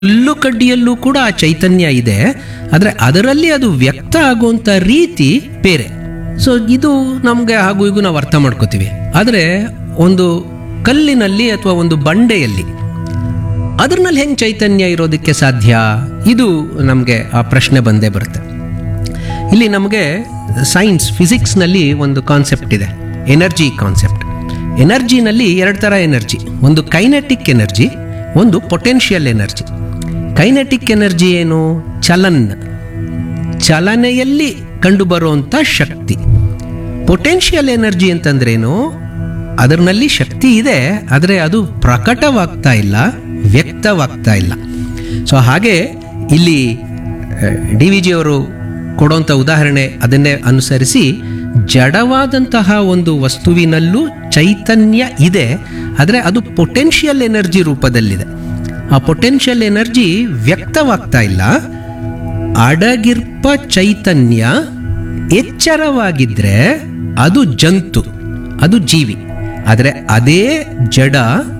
ಹುಲ್ಲು ಕಡ್ಡಿಯಲ್ಲೂ ಕೂಡ ಆ ಚೈತನ್ಯ ಇದೆ ಆದರೆ ಅದರಲ್ಲಿ ಅದು ವ್ಯಕ್ತ ಆಗುವಂಥ ರೀತಿ ಬೇರೆ ಸೊ ಇದು ನಮಗೆ ಹಾಗೂ ಹೀಗೂ ನಾವು ಅರ್ಥ ಮಾಡ್ಕೋತೀವಿ ಆದರೆ ಒಂದು ಕಲ್ಲಿನಲ್ಲಿ ಅಥವಾ ಒಂದು ಬಂಡೆಯಲ್ಲಿ ಅದ್ರಲ್ಲಿ ಹೆಂಗೆ ಚೈತನ್ಯ ಇರೋದಕ್ಕೆ ಸಾಧ್ಯ ಇದು ನಮಗೆ ಆ ಪ್ರಶ್ನೆ ಬಂದೇ ಬರುತ್ತೆ ಇಲ್ಲಿ ನಮಗೆ ಸೈನ್ಸ್ ಫಿಸಿಕ್ಸ್ನಲ್ಲಿ ಒಂದು ಕಾನ್ಸೆಪ್ಟ್ ಇದೆ ಎನರ್ಜಿ ಕಾನ್ಸೆಪ್ಟ್ ಎನರ್ಜಿನಲ್ಲಿ ಎರಡು ಥರ ಎನರ್ಜಿ ಒಂದು ಕೈನೆಟಿಕ್ ಎನರ್ಜಿ ಒಂದು ಪೊಟೆನ್ಷಿಯಲ್ ಎನರ್ಜಿ ಕೈನೆಟಿಕ್ ಎನರ್ಜಿ ಏನು ಚಲನ್ ಚಲನೆಯಲ್ಲಿ ಕಂಡುಬರುವಂಥ ಶಕ್ತಿ ಪೊಟೆನ್ಷಿಯಲ್ ಎನರ್ಜಿ ಅಂತಂದ್ರೇನು ಅದರಲ್ಲಿ ಶಕ್ತಿ ಇದೆ ಆದರೆ ಅದು ಪ್ರಕಟವಾಗ್ತಾ ಇಲ್ಲ ವ್ಯಕ್ತವಾಗ್ತಾ ಇಲ್ಲ ಸೊ ಹಾಗೆ ಇಲ್ಲಿ ಡಿ ವಿ ಜಿಯವರು ಕೊಡುವಂಥ ಉದಾಹರಣೆ ಅದನ್ನೇ ಅನುಸರಿಸಿ ಜಡವಾದಂತಹ ಒಂದು ವಸ್ತುವಿನಲ್ಲೂ ಚೈತನ್ಯ ಇದೆ ಆದರೆ ಅದು ಪೊಟೆನ್ಷಿಯಲ್ ಎನರ್ಜಿ ರೂಪದಲ್ಲಿದೆ ಆ ಪೊಟೆನ್ಷಿಯಲ್ ಎನರ್ಜಿ ವ್ಯಕ್ತವಾಗ್ತಾ ಇಲ್ಲ ಅಡಗಿರ್ಪ ಚೈತನ್ಯ ಎಚ್ಚರವಾಗಿದ್ರೆ ಅದು ಜಂತು ಅದು ಜೀವಿ ಆದರೆ ಅದೇ ಜಡ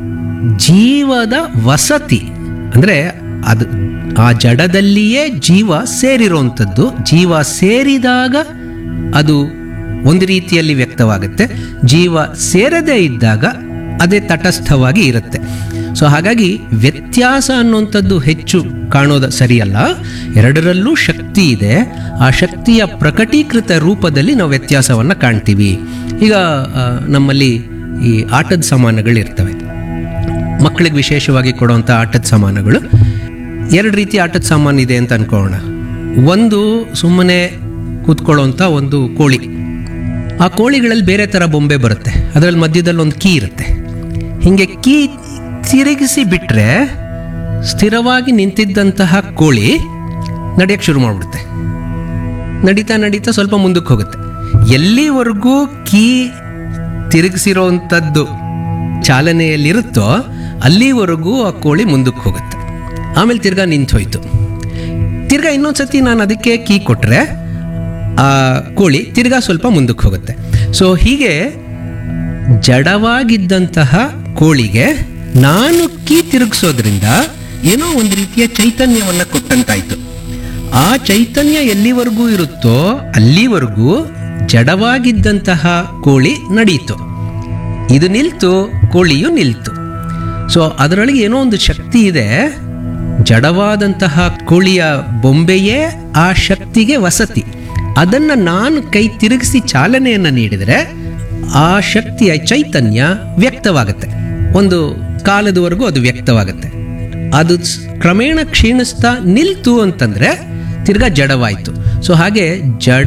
ಜೀವದ ವಸತಿ ಅಂದರೆ ಅದು ಆ ಜಡದಲ್ಲಿಯೇ ಜೀವ ಸೇರಿರುವಂಥದ್ದು ಜೀವ ಸೇರಿದಾಗ ಅದು ಒಂದು ರೀತಿಯಲ್ಲಿ ವ್ಯಕ್ತವಾಗುತ್ತೆ ಜೀವ ಸೇರದೇ ಇದ್ದಾಗ ಅದೇ ತಟಸ್ಥವಾಗಿ ಇರುತ್ತೆ ಸೊ ಹಾಗಾಗಿ ವ್ಯತ್ಯಾಸ ಅನ್ನುವಂಥದ್ದು ಹೆಚ್ಚು ಕಾಣೋದು ಸರಿಯಲ್ಲ ಎರಡರಲ್ಲೂ ಶಕ್ತಿ ಇದೆ ಆ ಶಕ್ತಿಯ ಪ್ರಕಟೀಕೃತ ರೂಪದಲ್ಲಿ ನಾವು ವ್ಯತ್ಯಾಸವನ್ನು ಕಾಣ್ತೀವಿ ಈಗ ಆ, ನಮ್ಮಲ್ಲಿ ಈ ಆಟದ ಸಾಮಾನುಗಳಿರ್ತವೆ ಮಕ್ಕಳಿಗೆ ವಿಶೇಷವಾಗಿ ಕೊಡುವಂಥ ಆಟದ ಸಾಮಾನುಗಳು ಎರಡು ರೀತಿ ಆಟದ ಸಾಮಾನು ಇದೆ ಅಂತ ಅನ್ಕೊಳ್ಳೋಣ ಒಂದು ಸುಮ್ಮನೆ ಕೂತ್ಕೊಳ್ಳೋಂಥ ಒಂದು ಕೋಳಿ ಆ ಕೋಳಿಗಳಲ್ಲಿ ಬೇರೆ ಥರ ಬೊಂಬೆ ಬರುತ್ತೆ ಅದರಲ್ಲಿ ಮಧ್ಯದಲ್ಲಿ ಒಂದು ಕೀ ಇರುತ್ತೆ ಹೀಗೆ ಕೀ ತಿರುಗಿಸಿ ಬಿಟ್ಟರೆ ಸ್ಥಿರವಾಗಿ ನಿಂತಿದ್ದಂತಹ ಕೋಳಿ ನಡೆಯಕ್ಕೆ ಶುರು ಮಾಡಿಬಿಡುತ್ತೆ ನಡೀತಾ ನಡೀತಾ ಸ್ವಲ್ಪ ಮುಂದಕ್ಕೆ ಹೋಗುತ್ತೆ ಎಲ್ಲಿವರೆಗೂ ಕೀ ತಿರುಗಿಸಿರೋವಂಥದ್ದು ಚಾಲನೆಯಲ್ಲಿರುತ್ತೋ ಅಲ್ಲಿವರೆಗೂ ಆ ಕೋಳಿ ಮುಂದಕ್ಕೆ ಹೋಗುತ್ತೆ ಆಮೇಲೆ ತಿರ್ಗಾ ನಿಂತು ಹೋಯ್ತು ತಿರ್ಗಾ ಇನ್ನೊಂದ್ಸತಿ ನಾನು ಅದಕ್ಕೆ ಕೀ ಕೊಟ್ಟರೆ ಆ ಕೋಳಿ ತಿರ್ಗಾ ಸ್ವಲ್ಪ ಮುಂದಕ್ಕೆ ಹೋಗುತ್ತೆ ಸೊ ಹೀಗೆ ಜಡವಾಗಿದ್ದಂತಹ ಕೋಳಿಗೆ ನಾನು ಕೀ ತಿರುಗಿಸೋದ್ರಿಂದ ಏನೋ ಒಂದು ರೀತಿಯ ಚೈತನ್ಯವನ್ನು ಕೊಟ್ಟಂತಾಯ್ತು ಆ ಚೈತನ್ಯ ಎಲ್ಲಿವರೆಗೂ ಇರುತ್ತೋ ಅಲ್ಲಿವರೆಗೂ ಜಡವಾಗಿದ್ದಂತಹ ಕೋಳಿ ನಡೆಯಿತು ಇದು ನಿಲ್ತು ಕೋಳಿಯು ನಿಲ್ತು ಸೊ ಅದರೊಳಗೆ ಏನೋ ಒಂದು ಶಕ್ತಿ ಇದೆ ಜಡವಾದಂತಹ ಕೋಳಿಯ ಬೊಂಬೆಯೇ ಆ ಶಕ್ತಿಗೆ ವಸತಿ ಅದನ್ನು ನಾನು ಕೈ ತಿರುಗಿಸಿ ಚಾಲನೆಯನ್ನು ನೀಡಿದರೆ ಆ ಶಕ್ತಿಯ ಚೈತನ್ಯ ವ್ಯಕ್ತವಾಗುತ್ತೆ ಒಂದು ಕಾಲದವರೆಗೂ ಅದು ವ್ಯಕ್ತವಾಗುತ್ತೆ ಅದು ಸ್- ಕ್ರಮೇಣ ಕ್ಷೀಣಿಸ್ತಾ ನಿಲ್ತು ಅಂತಂದ್ರೆ ತಿರ್ಗಾ ಜಡವಾಯಿತು ಸೊ ಹಾಗೆ ಜಡ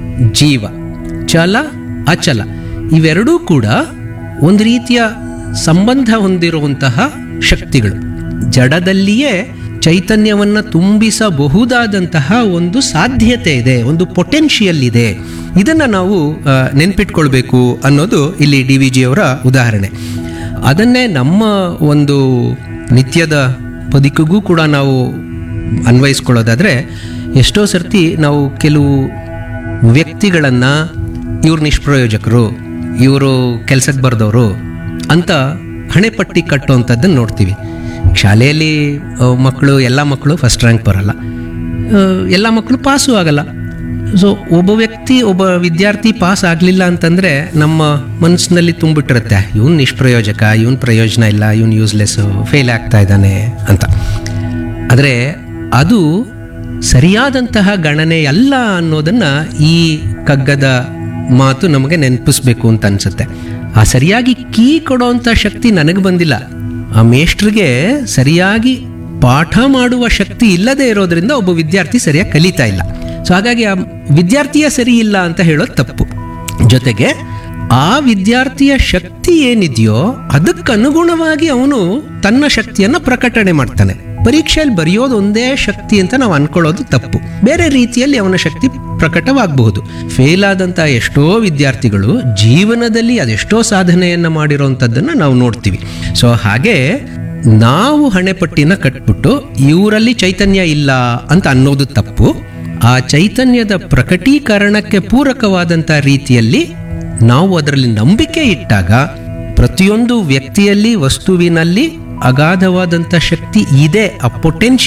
ಜೀವ ಚಲ ಅಚಲ ಇವೆರಡೂ ಕೂಡ ಒಂದು ರೀತಿಯ ಸಂಬಂಧ ಹೊಂದಿರುವಂತಹ ಶಕ್ತಿಗಳು ಜಡದಲ್ಲಿಯೇ ಚೈತನ್ಯವನ್ನು ತುಂಬಿಸಬಹುದಾದಂತಹ ಒಂದು ಸಾಧ್ಯತೆ ಇದೆ ಒಂದು ಪೊಟೆನ್ಷಿಯಲ್ ಇದೆ ಇದನ್ನು ನಾವು ಆ, ನೆನ್ಪಿಟ್ಕೊಳ್ಬೇಕು ಅನ್ನೋದು ಇಲ್ಲಿ ಡಿ ವಿ ಜಿಯವರ ಉದಾಹರಣೆ ಅದನ್ನೇ ನಮ್ಮ ಒಂದು ನಿತ್ಯದ ಬದುಕಿಗೂ ಕೂಡ ನಾವು ಅನ್ವಯಿಸ್ಕೊಳ್ಳೋದಾದರೆ ಎಷ್ಟೋ ಸರ್ತಿ ನಾವು ಕೆಲವು ವ್ಯಕ್ತಿಗಳನ್ನು ಇವ್ರು ನಿಷ್ಪ್ರಯೋಜಕರು ಇವರು ಕೆಲಸಕ್ಕೆ ಬರೆದವರು ಅಂತ ಹಣೆಪಟ್ಟಿ ಕಟ್ಟುವಂಥದ್ದನ್ನು ನೋಡ್ತೀವಿ ಶಾಲೆಯಲ್ಲಿ ಆ, ಮಕ್ಕಳು ಎಲ್ಲ ಮಕ್ಕಳು ಫಸ್ಟ್ ರ್ಯಾಂಕ್ ಬರಲ್ಲ ಆ, ಎಲ್ಲ ಮಕ್ಕಳು ಪಾಸು ಆಗಲ್ಲ ಸೊ ಒಬ್ಬ ವ್ಯಕ್ತಿ ಒಬ್ಬ ವಿದ್ಯಾರ್ಥಿ ಪಾಸ್ ಆಗಲಿಲ್ಲ ಅಂತಂದರೆ ನಮ್ಮ ಮನಸ್ಸಿನಲ್ಲಿ ತುಂಬಿಟ್ಟಿರುತ್ತೆ ಇವನು ನಿಷ್ಪ್ರಯೋಜಕ ಇವನ್ ಪ್ರಯೋಜನ ಇಲ್ಲ ಇವನು ಯೂಸ್ಲೆಸ್ಸು ಫೇಲ್ ಆಗ್ತಾ ಇದ್ದಾನೆ ಅಂತ ಆದರೆ ಅದು ಸರಿಯಾದಂತಹ ಗಣನೆ ಅಲ್ಲ ಅನ್ನೋದನ್ನು ಈ ಕಗ್ಗದ ಮಾತು ನಮಗೆ ನೆನಪಿಸ್ಬೇಕು ಅಂತ ಅನ್ಸುತ್ತೆ ಆ ಸರಿಯಾಗಿ ಕೀ ಕೊಡೋವಂಥ ಶಕ್ತಿ ನನಗೆ ಬಂದಿಲ್ಲ ಆ ಮೇಷ್ಟ್ರಿಗೆ ಸರಿಯಾಗಿ ಪಾಠ ಮಾಡುವ ಶಕ್ತಿ ಇಲ್ಲದೆ ಇರೋದ್ರಿಂದ ಒಬ್ಬ ವಿದ್ಯಾರ್ಥಿ ಸರಿಯಾಗಿ ಕಲಿತಾ ಇಲ್ಲ ಸೊ ಹಾಗಾಗಿ ಆ ವಿದ್ಯಾರ್ಥಿಯ ಸರಿ ಇಲ್ಲ ಅಂತ ಹೇಳೋದು ತಪ್ಪು ಜೊತೆಗೆ ಆ ವಿದ್ಯಾರ್ಥಿಯ ಶಕ್ತಿ ಏನಿದೆಯೋ ಅದಕ್ಕನುಗುಣವಾಗಿ ಅವನು ತನ್ನ ಶಕ್ತಿಯನ್ನು ಪ್ರಕಟಣೆ ಮಾಡ್ತಾನೆ ಪರೀಕ್ಷೆಯಲ್ಲಿ ಬರೆಯೋದು ಒಂದೇ ಶಕ್ತಿ ಅಂತ ನಾವು ಅನ್ಕೊಳ್ಳೋದು ತಪ್ಪು ಬೇರೆ ರೀತಿಯಲ್ಲಿ ಅವನ ಶಕ್ತಿ ಪ್ರಕಟವಾಗಬಹುದು ಫೇಲ್ ಆದಂಥ ಎಷ್ಟೋ ವಿದ್ಯಾರ್ಥಿಗಳು ಜೀವನದಲ್ಲಿ ಅದೆಷ್ಟೋ ಸಾಧನೆಯನ್ನು ಮಾಡಿರೋವಂಥದ್ದನ್ನು ನಾವು ನೋಡ್ತೀವಿ ಸೊ ಹಾಗೆ ನಾವು ಹಣೆಪಟ್ಟಿನ ಕಟ್ಬಿಟ್ಟು ಇವರಲ್ಲಿ ಚೈತನ್ಯ ಇಲ್ಲ ಅಂತ ಅನ್ನೋದು ತಪ್ಪು ಆ ಚೈತನ್ಯದ ಪ್ರಕಟೀಕರಣಕ್ಕೆ ಪೂರಕವಾದಂಥ ರೀತಿಯಲ್ಲಿ ನಾವು ಅದರಲ್ಲಿ ನಂಬಿಕೆ ಇಟ್ಟಾಗ ಪ್ರತಿಯೊಂದು ವ್ಯಕ್ತಿಯಲ್ಲಿ ವಸ್ತುವಿನಲ್ಲಿ ಅಗಾಧವಾದಂಥ ಶಕ್ತಿ ಇದೆ ಆ ಪೊಟೆನ್ಷಿಯಲ್